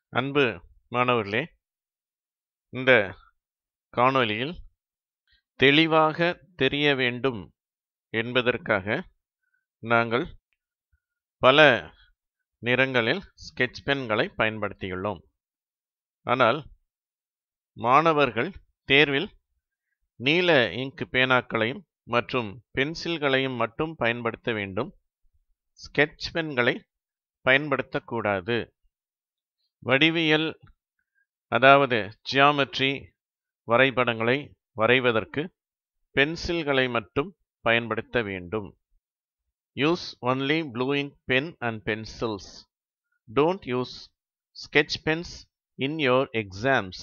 அன்பு மாணவர்களே இந்த காணொளியில் தெளிவாக தெரிய வேண்டும் என்பதற்காக நாங்கள் பல நிறங்களில் ஸ்கெட்ச் பென்களை பயன்படுத்தியுள்ளோம் ஆனால் மாணவர்கள் தேர்வில் நீல இங்க் பேனாக்களையும் மற்றும் பென்சில்களையும் மட்டும் பயன்படுத்த வேண்டும் ஸ்கெட்ச் பென்களை பயன்படுத்தக்கூடாது வடிவியல் அதாவது ஜியாமெட்ரி வரைபடங்களை வரைவதற்கு பென்சில்களை மட்டும் பயன்படுத்த வேண்டும் use only blue ink pen and pencils don't use sketch pens in your exams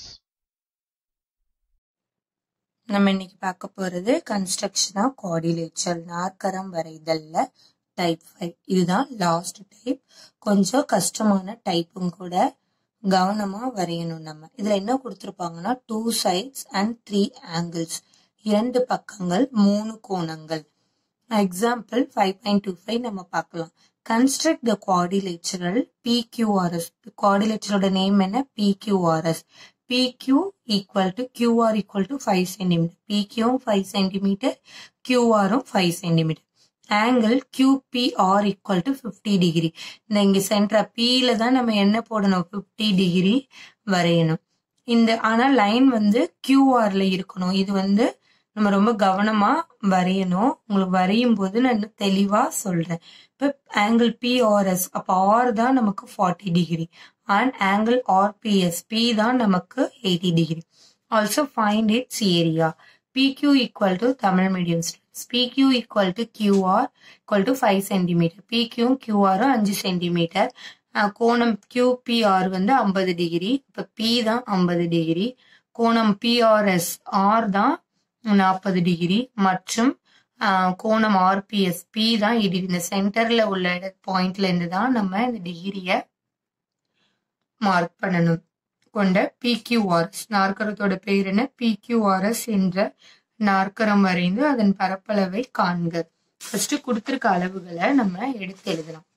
நம்ம இன்னைக்கு பார்க்க போறது கன்ஸ்ட்ரக்ஷன் ஆஃப் குவாடிலேச்சர் நாற்கரம் வரைதல்ல டைப் ஃபைவ் இதுதான் லாஸ்ட் டைப் கொஞ்சம் கஷ்டமான டைப்பும் கூட கவனமா வரையணும் நம்ம இதுல என்ன கொடுத்துருப்பாங்கன்னா two sides and three angles இரண்டு பக்கங்கள் மூணு கோணங்கள் example five point two five நம்ம பார்க்கலாம் கன்ஸ்ட்ரக்ட் த குவாடிலேச்சரல் பிக்யூஆர்எஸ் குவாடிலேச்சரோட நேம் என்ன PQRS PQ equal to QR equal to 5 centimeter. PQ 5 centimeter, QR 5 centimeter. Angle QPR equal to 50 degree இந்த இங்க சென்டரா Pல தான் நம்ம என்ன போடணும் 50 டிகிரி வரையணும் இந்த ஆனா லைன் வந்து QRல இருக்கணும் இது வந்து நம்ம ரொம்ப கவனமா வரையணும் உங்களுக்கு வரையும் போது நான் இன்னும் தெளிவா சொல்றேன் இப்ப ஆங்கிள் பிஆர்எஸ் அப்ப ஆர் தான் நமக்கு forty degree and angle RPS P தான் நமக்கு eighty degree also find its area PQ equal to Tamil medium students PQ equal to QR equal to five centimeter PQ கியூஆரும் அஞ்சு சென்டிமீட்டர் கோணம் கியூபிஆர் வந்து ஐம்பது டிகிரி இப்போ பி தான் ஐம்பது டிகிரி கோணம் பிஆர்எஸ் ஆர் தான் நாற்பது டிகிரி மற்றும் கோணம் ஆர்பிஎஸ் பி தான் இடி இந்த சென்டர்ல உள்ள பாயிண்ட்ல இருந்து தான் நம்ம இந்த டிகிரிய மார்க் பண்ணணும் கொண்ட பிக்யூஆர்எஸ் நாற்கரத்தோட பெயர் என்ன பிக்யூஆர்எஸ் என்ற நாற்கரம் வரைந்து அதன் பரப்பளவை காண்க ஃபர்ஸ்ட் கொடுத்திருக்க அளவுகளை நம்ம எடுத்து எழுதலாம்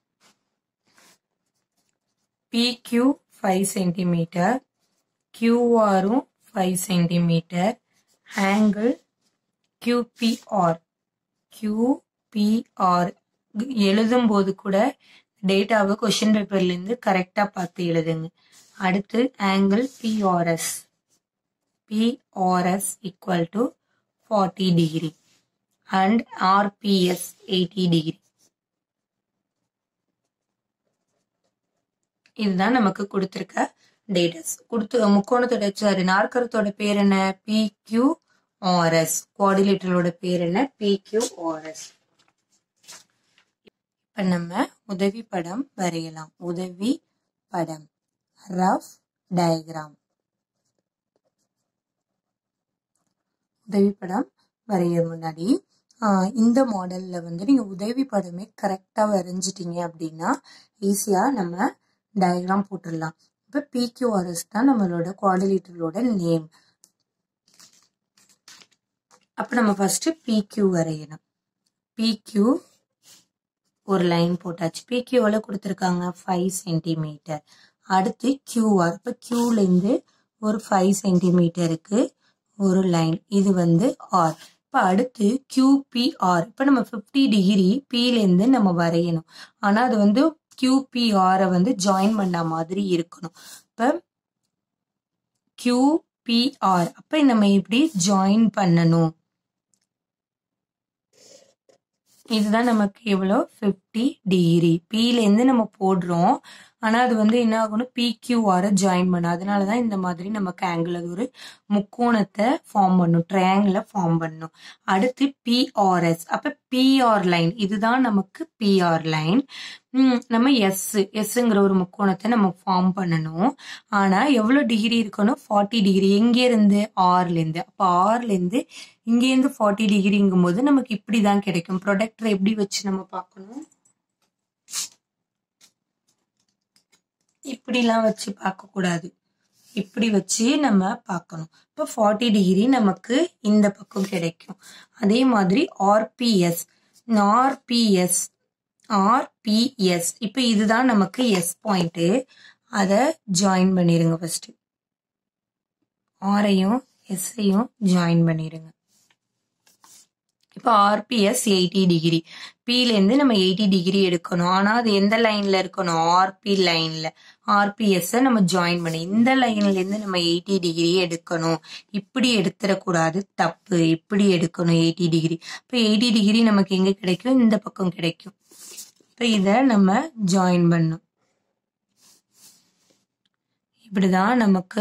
பிக்யூ ஃபைவ் சென்டிமீட்டர் கியூஆரும் five centimeter angle QPR QPR எழுதும் போது கூட டேட்டாவை கொஸ்டின் பேப்பர்ல இருந்து கரெக்டா பார்த்து எழுதுங்க அடுத்து angle PRS PRS equal to forty degree and RPS eighty degree இதுதான் நமக்கு கொடுத்துருக்க டேட்டாஸ் கொடுத்து முக்கோணத்தோட சாரி நாற்கரத்தோட பேர் என்ன பி கியூ ஆர்எஸ் குவாடிலேட்டரோட பேர் என்ன பி கியூ ஆர்எஸ் இப்ப நம்ம உதவி படம் வரையலாம் உதவி படம் ரஃப் டயக்ராம் உதவி படம் வரைய முன்னாடி இந்த மாடல்ல வந்து நீங்க உதவி படமே கரெக்டா வரைஞ்சிட்டீங்க அப்படின்னா ஈஸியா நம்ம டயக்ராம் போட்டுடலாம் இப்ப பிக்யூஆர்எஸ் தான் நம்மளோட குவாடிலேட்டரோட நேம் அப்ப நம்ம ஃபர்ஸ்ட் பிக்யூ வரையணும் பிக்யூ ஒரு லைன் போட்டாச்சு பிக்யூவில் கொடுத்துருக்காங்க ஃபைவ் சென்டிமீட்டர் அடுத்து கியூஆர் இப்போ கியூலேருந்து ஒரு ஃபைவ் சென்டிமீட்டருக்கு ஒரு லைன் இது வந்து ஆர் இப்போ அடுத்து கியூபிஆர் இப்போ நம்ம ஃபிஃப்டி டிகிரி பிலேருந்து நம்ம வரையணும் ஆனால் அது வந்து கியூபிஆரை வந்து ஜாயின் பண்ண மாதிரி இருக்கணும் இப்போ கியூபிஆர் அப்போ நம்ம இப்படி ஜாயின் பண்ணணும் இதுதான் நமக்கு எவ்வளோ ஃபிஃப்டி டிகிரி பிலேருந்து நம்ம போடுறோம் ஆனால் அது வந்து என்ன ஆகணும் பிக்யூஆர ஜாயின் பண்ணும் அதனால தான் இந்த மாதிரி நமக்கு ஆங்கிள் அது ஒரு முக்கோணத்தை ஃபார்ம் பண்ணும் ட்ரையாங்கிளை ஃபார்ம் பண்ணும் அடுத்து பிஆர்எஸ் அப்போ பிஆர் லைன் இதுதான் நமக்கு பிஆர் லைன் நம்ம எஸ் எஸ்ங்கிற ஒரு முக்கோணத்தை நம்ம ஃபார்ம் பண்ணணும் ஆனால் எவ்வளோ டிகிரி இருக்கணும் ஃபார்ட்டி டிகிரி எங்கேருந்து ஆர்லேருந்து அப்போ ஆர்லேருந்து இங்கேருந்து ஃபார்ட்டி டிகிரிங்கும் போது நமக்கு இப்படி தான் கிடைக்கும் ப்ரொடக்டரை எப்படி வச்சு நம்ம பார்க்கணும் இப்படிலாம் வச்சு பார்க்கக்கூடாது இப்படி வச்சு நம்ம பார்க்கணும் இப்போ ஃபார்ட்டி டிகிரி நமக்கு இந்த பக்கம் கிடைக்கும் அதே மாதிரி ஆர்பிஎஸ் ஆர்பிஎஸ் ஆர்பிஎஸ் இப்போ இதுதான் நமக்கு எஸ் பாயிண்ட்டு அதை ஜாயின் பண்ணிடுங்க ஃபஸ்ட்டு ஆரையும் எஸ்ஸையும் ஜாயின் பண்ணிடுங்க இப்போ ஆர்பிஎஸ் எயிட்டி டிகிரி பிலேருந்து நம்ம எயிட்டி டிகிரி எடுக்கணும் ஆனால் அது எந்த லைனில் இருக்கணும் ஆர்பி லைனில் ஆர்பிஎஸ்ஸை நம்ம ஜாயின் பண்ணி இந்த லைன்லேருந்து நம்ம எயிட்டி டிகிரி எடுக்கணும் இப்படி எடுத்துடக்கூடாது தப்பு இப்படி எடுக்கணும் எயிட்டி டிகிரி இப்போ எயிட்டி டிகிரி நமக்கு எங்கே கிடைக்கும் இந்த பக்கம் கிடைக்கும் இப்போ இதை நம்ம ஜாயின் பண்ணணும் இப்படிதான் நமக்கு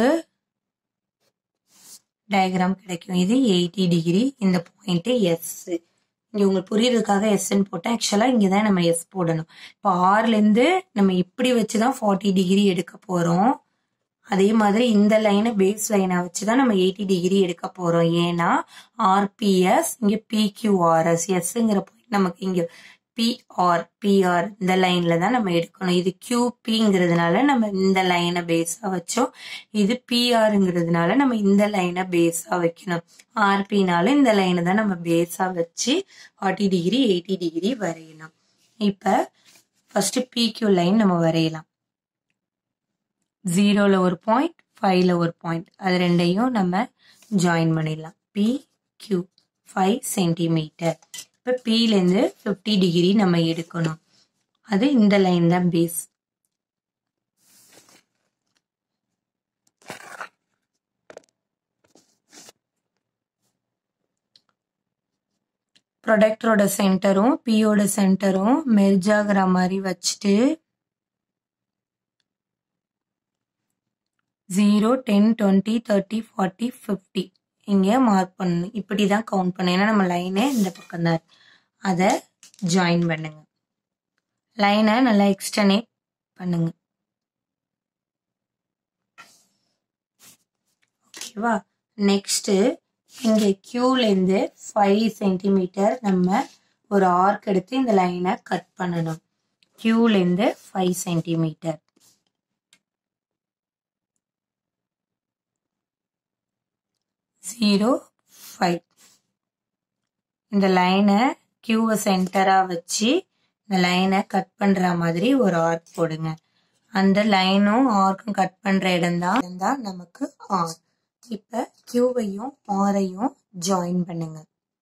டயக்ராம் கிடைக்கும் இது எயிட்டி டிகிரி இந்த பாயிண்ட் எஸ் இங்க உங்களுக்கு புரியுறதுக்காக எஸ்ன்னு போட்டேன் ஆக்சுவலா இங்க தான் நம்ம எஸ் போடணும் இப்போ ஆர்ல இருந்து நம்ம இப்படி வச்சுதான் ஃபார்ட்டி டிகிரி எடுக்க போறோம் அதே மாதிரி இந்த லைனை பேஸ் லைனை வச்சுதான் நம்ம எயிட்டி டிகிரி எடுக்க போறோம் ஏன்னா ஆர்பிஎஸ் இங்க பிக்யூஆர்எஸ் எஸ்ங்கிற பாயிண்ட் நமக்கு இங்க பிஆர் பிஆர் இந்த லைன்ல தான் நம்ம எடுக்கணும் இது கியூபிங்கிறதுனால நம்ம இந்த லைனை பேஸா வச்சோம் இது பிஆருங்கிறதுனால நம்ம இந்த லைனை பேஸா வைக்கணும் ஆர்பினால இந்த லைனை தான் நம்ம பேஸா வச்சு ஃபார்ட்டி டிகிரி எயிட்டி டிகிரி வரையணும் இப்ப ஃபர்ஸ்ட் பிக்யூ லைன் நம்ம வரையலாம் ஜீரோல ஒரு பாயிண்ட் ஃபைவ்ல ஒரு பாயிண்ட் அது ரெண்டையும் நம்ம ஜாயின் பண்ணிடலாம் பி கியூ ஃபைவ் சென்டிமீட்டர் இப்போ பிலேருந்து ஃபிஃப்டி டிகிரி நம்ம எடுக்கணும் அது இந்த லைன் தான் பேஸ் ப்ரொடக்டரோட சென்டரும் பியோட சென்டரும் மெர்ஜ் ஆகிற மாதிரி வச்சுட்டு zero ten twenty thirty forty fifty இங்கே மார்க் பண்ணணும் இப்படி தான் கவுண்ட் பண்ணணும் ஏன்னா நம்ம லைனே இந்த பக்கம் தான் அதை ஜாயின் பண்ணுங்க லைனை நல்லா எக்ஸ்டனேட் பண்ணுங்க ஓகேவா நெக்ஸ்ட்டு இங்கே க்யூலேருந்து ஃபைவ் சென்டிமீட்டர் நம்ம ஒரு ஆர்க் எடுத்து இந்த லைனை கட் பண்ணணும் க்யூலேருந்து ஃபைவ் சென்டிமீட்டர் ஜீரோ ஃபைவ் இந்த லைனை கியூவை சென்டராக வச்சு இந்த லைனை கட் பண்ணுற மாதிரி ஒரு ஆர்க் போடுங்க அந்த லைனும் ஆர்க்கும் கட் பண்ணுற இடம் தான் தான் நமக்கு ஆர் இப்போ கியூவையும் ஆரையும் ஜாயின் பண்ணுங்க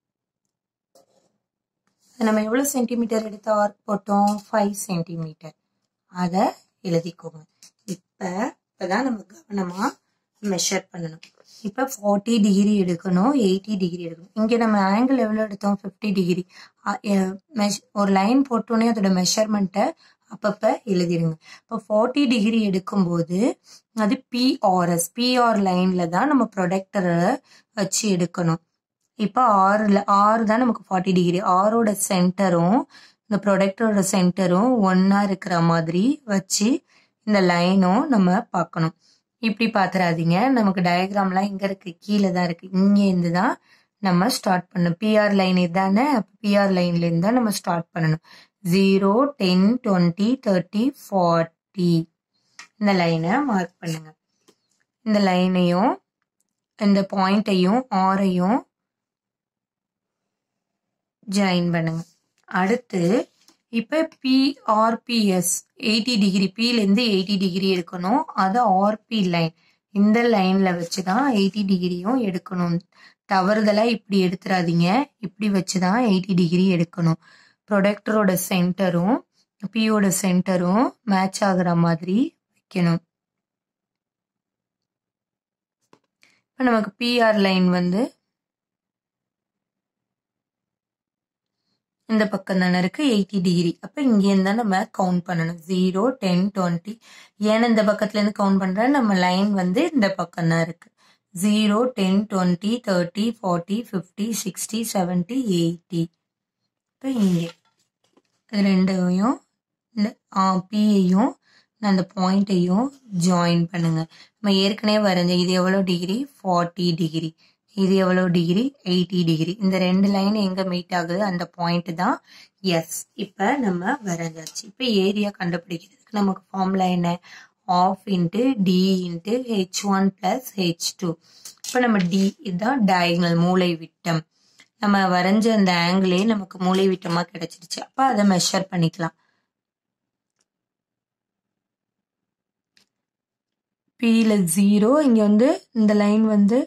நம்ம எவ்வளோ சென்டிமீட்டர் எடுத்து ஆர்க் போட்டோம் ஃபைவ் சென்டிமீட்டர் அதை எழுதிக்கோங்க இப்போ இப்போதான் நம்ம கவனமாக மெஷர் பண்ணணும் இப்போ ஃபார்ட்டி டிகிரி எடுக்கணும் எயிட்டி டிகிரி எடுக்கணும் இங்கே நம்ம ஆங்கிள் எவ்வளோ எடுத்தோம் ஃபிஃப்டி டிகிரி ஒரு லைன் போட்டோன்னே அதோட மெஷர்மெண்ட்டை அப்பப்போ எழுதிடுங்க இப்போ ஃபார்ட்டி டிகிரி எடுக்கும்போது அது பிஆர்எஸ் பிஆர் லைனில் தான் நம்ம ப்ரொடக்டரை வச்சு எடுக்கணும் இப்போ ஆறில் ஆறு தான் நமக்கு ஃபார்ட்டி டிகிரி ஆரோட சென்டரும் இந்த ப்ரொடக்டரோட சென்டரும் ஒன்றா இருக்கிற மாதிரி வச்சு இந்த லைனும் நம்ம பார்க்கணும் இப்படி பார்த்துறாதீங்க நமக்கு டயக்ராம்லாம் இங்கே இருக்கு கீழே தான் இருக்கு இங்கேருந்து தான் நம்ம ஸ்டார்ட் பண்ணணும் பிஆர் லைன் இதுதானே பிஆர் லைன்லேருந்து தான் நம்ம ஸ்டார்ட் பண்ணணும் zero ten twenty thirty forty இந்த லைனை மார்க் பண்ணுங்க இந்த லைனையும் இந்த பாயிண்ட்டையும் ஆரையும் ஜாயின் பண்ணுங்க அடுத்து இப்போ பிஆர்பிஎஸ் எயிட்டி டிகிரி பிலேருந்து எயிட்டி டிகிரி எடுக்கணும் அது ஆர்பி லைன் இந்த லைனில் வச்சு தான் எயிட்டி டிகிரியும் எடுக்கணும் தவறுதலாக இப்படி எடுத்துடாதீங்க இப்படி வச்சு தான் எயிட்டி டிகிரி எடுக்கணும் ப்ரொடக்டரோட சென்டரும் பியோட சென்டரும் மேட்ச் ஆகுற மாதிரி வைக்கணும் இப்போ நமக்கு பிஆர் லைன் வந்து இந்த பக்கம் தானே இருக்கு எயிட்டி டிகிரி அப்போ இங்கேருந்து தான் நம்ம கவுண்ட் பண்ணணும் ஜீரோ டென் டுவெண்ட்டி ஏன்னா இந்த பக்கத்துலேருந்து கவுண்ட் பண்ணுற நம்ம லைன் வந்து இந்த பக்கம் தான் இருக்கு zero ten twenty thirty forty fifty sixty seventy eighty இப்போ இங்கே இது ரெண்டையும் இந்த பியையும் அந்த பாயிண்ட்டையும் ஜாயின் பண்ணுங்க நம்ம ஏற்கனவே வரைஞ்ச இது எவ்வளோ டிகிரி ஃபார்ட்டி டிகிரி இது எவ்வளோ டிகிரி எயிட்டி டிகிரி இந்த ரெண்டு லைன் எங்கே மீட் ஆகுது அந்த பாயிண்ட் தான் எஸ் இப்போ நம்ம வரைஞ்சாச்சு இப்போ ஏரியா கண்டுபிடிக்கிறதுக்கு நமக்கு ஃபார்முலா என்ன half into d into h one plus h two இப்போ நம்ம டி இதுதான் டயகனல் மூளை விட்டம் நம்ம வரைஞ்ச அந்த ஆங்கிளே நமக்கு மூளை விட்டமாக கிடைச்சிருச்சு அப்போ அதை மெஷர் பண்ணிக்கலாம் பியில் ஜீரோ இங்கே வந்து இந்த லைன் வந்து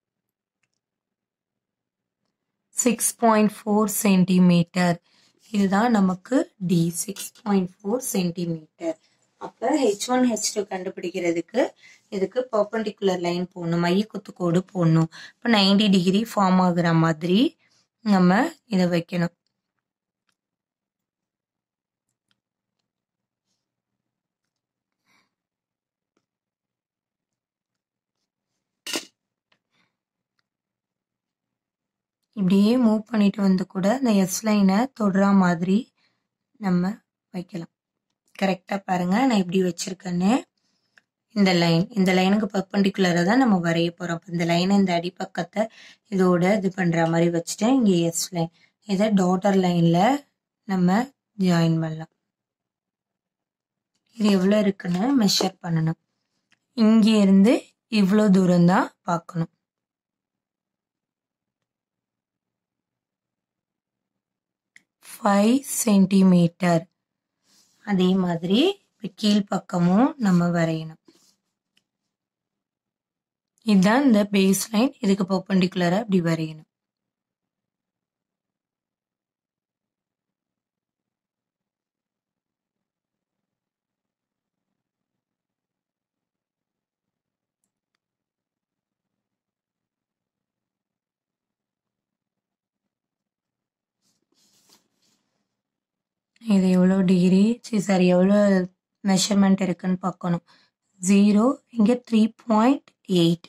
சிக்ஸ் பாயிண்ட் ஃபோர் சென்டிமீட்டர் இதுதான் நமக்கு d six point four centimeter அப்போ ஹெச் ஒன் ஹெச் டூ கண்டுபிடிக்கிறதுக்கு இதுக்கு பர்பண்டிகுலர் லைன் போடணும் மையக்குத்து கோடு போடணும் இப்போ நைன்டி டிகிரி ஃபார்ம் ஆகுற மாதிரி நம்ம இதை வைக்கணும் இப்படியே மூவ் பண்ணிட்டு வந்து கூட இந்த எஸ் லைனை தொடுற மாதிரி நம்ம வைக்கலாம் கரெக்டாக பாருங்க நான் எப்படி வச்சிருக்கேன்னு இந்த லைன் இந்த லைனுக்கு பர்பண்டிகுலராக தான் நம்ம வரைய போகிறோம் அப்போ இந்த லைனை இந்த அடிப்பக்கத்தை இதோட இது பண்ணுற மாதிரி வச்சுட்டேன் இங்கே எஸ் லைன் இதை டாட்டர் லைனில் நம்ம ஜாயின் பண்ணலாம் இது எவ்வளோ இருக்குன்னு மெஷர் பண்ணணும் இங்கே இருந்து இவ்வளோ தூரம் தான் பார்க்கணும் ஃபைவ் சென்டிமீட்டர் அதே மாதிரி இப்போ கீழ்ப்பக்கமும் நம்ம வரையணும் இதுதான் இந்த பேஸ் லைன் இதுக்கு பர்பண்டிகுலராக இப்படி வரையணும் இது எவ்வளோ டிகிரி சரி சாரி எவ்வளோ மெஷர்மெண்ட் இருக்குன்னு பார்க்கணும் ஜீரோ இங்கே three point eight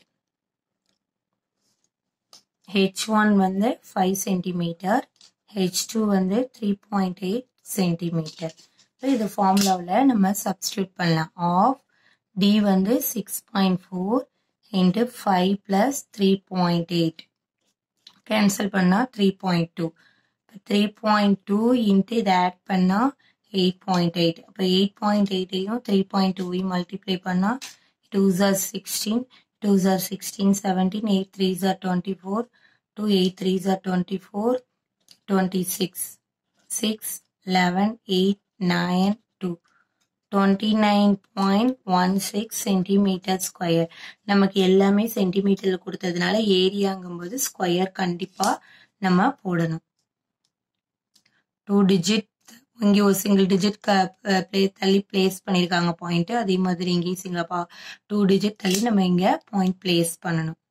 h one வந்து ஃபைவ் சென்டிமீட்டர் ஹெச் டூ வந்து த்ரீ பாயிண்ட் எயிட் சென்டிமீட்டர் இது ஃபார்முலாவில் நம்ம சப்ஸ்டியூட் பண்ணலாம் ஆஃப் டி வந்து six point four into five plus three point eight cancel பண்ணால் three point two three point two into இதை add பண்ணால் எயிட் பாயிண்ட் எயிட் அப்போ எயிட் பாயிண்ட் எயிட்டையும் த்ரீ பாயிண்ட் டூவையும் மல்டிப்ளை பண்ணால் டூ ஜார் சிக்ஸ்டீன் டூ ஜார் சிக்ஸ்டீன் செவன்டீன் எயிட் த்ரீ ஜார் twenty four two eight three ஜார் twenty four twenty six six eleven eight nine two twenty nine point one six centimeter square நமக்கு எல்லாமே சென்டிமீட்டரில் கொடுத்ததுனால ஏரியாங்கும்போது square கண்டிப்பாக நம்ம போடணும் டூ டிஜிட் இங்கே ஒரு சிங்கிள் டிஜிட் க ப்ளே தள்ளி பிளேஸ் பண்ணியிருக்காங்க பாயிண்ட்டு அதே மாதிரி இங்கேயும் சிங்கிள் பா டூ டிஜிட் தள்ளி நம்ம இங்கே பாயிண்ட் பிளேஸ் பண்ணணும்